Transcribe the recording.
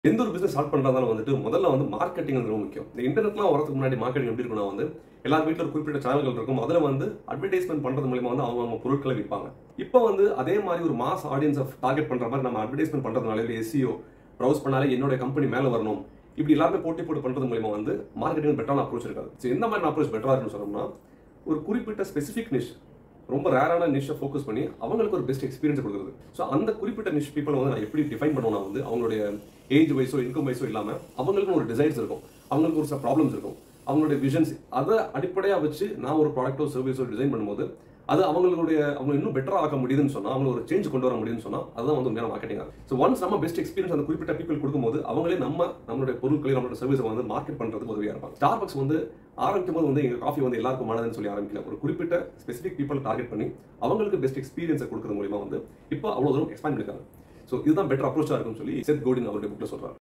எந்த ஒரு business start பண்றதாலும் வந்துட்டு முதல்ல வந்து மார்க்கெட்டிங் ரொம்ப முக்கியம் இந்த இன்டர்நெட்லாம் வரதுக்கு முன்னாடி மார்க்கெட்டிங் எப்படி இருக்கும்னா வந்து எல்லார் வீட்டில் ஒரு குறிப்பிட்ட சேனல்கள் இருக்கும் அதில் வந்து அட்வர்டைஸ்மெண்ட் பண்றது மூலியமா வந்து அவங்க அவங்க பொருட்களை விற்பாங்க இப்போ வந்து அதே மாதிரி ஒரு மாஸ் ஆடியன்ஸை டார்கெட் பண்ற மாதிரி நம்ம அட்வர்டைஸ்மெண்ட் பண்றதுனால இல்லை எஸ்சிஓ ப்ரௌஸ் பண்ணாலே என்னோட கம்பெனி மேலே வரணும் இப்படி எல்லாருமே போட்டி போட்டு பண்றது மூலியமா வந்து மார்க்கெட்டிங் பெட்டரான அப்ரோச் இருக்காது ஸோ எந்த மாதிரி அப்ரோச் பெட்டரா இருக்குன்னு சொன்னோம்னா ஒரு குறிப்பிட்ட ஸ்பெசிஃபிக் நிஷ் ரொம்ப ரேரான நிஷை ஃபோக்கஸ் பண்ணி அவங்களுக்கு ஒரு பெஸ்ட் எக்ஸ்பீரியன்ஸ் கொடுக்குறது ஸோ அந்த குறிப்பிட்ட நிஷ் பீப்பிள் வந்து நான் எப்படி டிஃபைன் பண்ணுவேன்னா வந்து அவங்களுடைய ஏஜ் வைஸோ இன்கம் வைஸோ இல்லாமல் அவங்களுக்கு ஒரு டிசைர்ஸ் இருக்கும் அவங்களுக்கு ஒரு சில ப்ராப்ளம்ஸ் இருக்கும் அவங்களுடைய விஷன்ஸ் அதை அடிப்படையாக வச்சு நான் ஒரு ப்ராடக்ட்டோ சர்வீஸோ டிசைன் பண்ணும்போது அது அவங்களுடைய அவங்க இன்னும் பெட்டராக ஆக்க முடியுதுன்னு சொன்னா அவங்க ஒரு சேஞ்ச் கொண்டு வர முடியுதுன்னு சொன்னா அதுதான் வந்து உண்மையான மார்க்கெட்டிங் ஸோ ஒன்ஸ் நம்ம பெஸ்ட் எக்ஸ்பீரியன்ஸ் அந்த குறிப்பிட்ட பீப்பிள் கொடுக்கும்போது அவங்களே நம்ம நம்மளுடைய பொருட்களை நம்மளோட சர்வீஸை வந்து மார்க்கெட் பண்றதுக்கு உதவியா இருப்பாங்க ஸ்டார் பக்ஸ் வந்து ஆரம்பிக்கும் போது வந்து எங்க காஃபி வந்து எல்லாருக்கும் மானதுன்னு சொல்லி ஆரம்பிக்கல ஒரு குறிப்பிட்ட ஸ்பெசிஃபிக் பீப்பிள் டார்கெட் பண்ணி அவங்களுக்கு பெஸ்ட் எக்ஸ்பீரியன்ஸை கொடுக்கறது மூலியமா வந்து இப்போ அவ்வளவு தூரம் எக்ஸ்பேண்ட் பண்ணிருக்காங்க ஸோ இதுதான் பெட்டர் அப்ரோச்சா இருக்கும்னு சொல்லி செத் கோடின் அவருடைய புக்ல சொல்றாரு